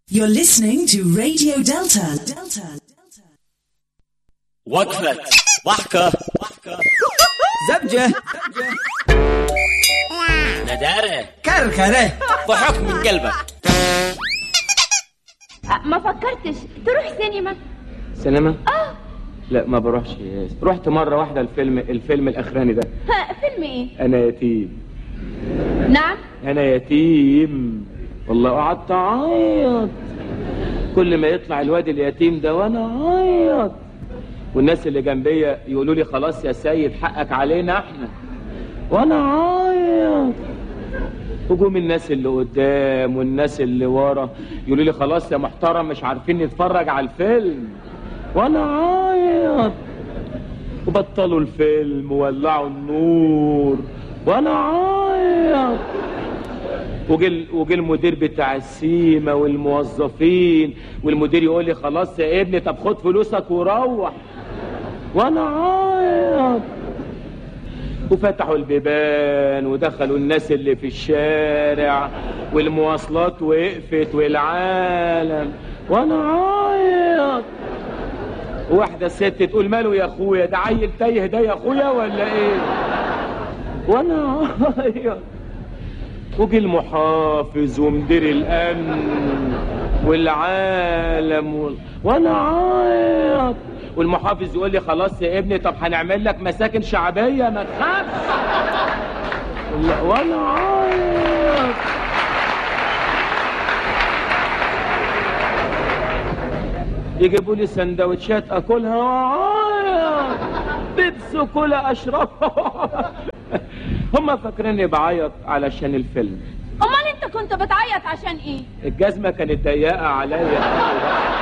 You're listening to Radio Delta. Delta. وقفة ضحكة زبجة ندارة كركرة ضحك من قلبك ما فكرتش تروح سينما سينما؟ اه لا ما بروحش رحت مرة واحدة الفيلم الفيلم الأخراني ده ها، فيلم ايه أنا يتيم نعم أنا يتيم والله قعدت أعيط كل ما يطلع الواد اليتيم ده وأنا أعيط والناس اللي جنبيا يقولوا لي خلاص يا سيد حقك علينا احنا وأنا أعيط هجوم الناس اللي قدام والناس اللي ورا يقولوا لي خلاص يا محترم مش عارفين نتفرج على الفيلم وانا عايط وبطلوا الفيلم وولعوا النور وانا عايط وجي وجي المدير بتاع السيما والموظفين والمدير يقول لي خلاص يا ابني طب خد فلوسك وروح وانا عايط وفتحوا البيبان ودخلوا الناس اللي في الشارع والمواصلات وقفت والعالم وانا عايط واحدة ست تقول ماله يا اخويا ده عيل تايه ده يا اخويا ولا ايه وانا عايط وجي المحافظ ومدير الامن والعالم و... وانا عايط والمحافظ يقول لي خلاص يا ابني طب هنعمل لك مساكن شعبيه ما تخافش لا، وانا عايط يجيبوا لي سندوتشات اكلها واعيط بيبس كلها اشربها هم فاكريني بعيط علشان الفيلم امال انت كنت بتعيط عشان ايه الجزمه كانت ضيقه عليا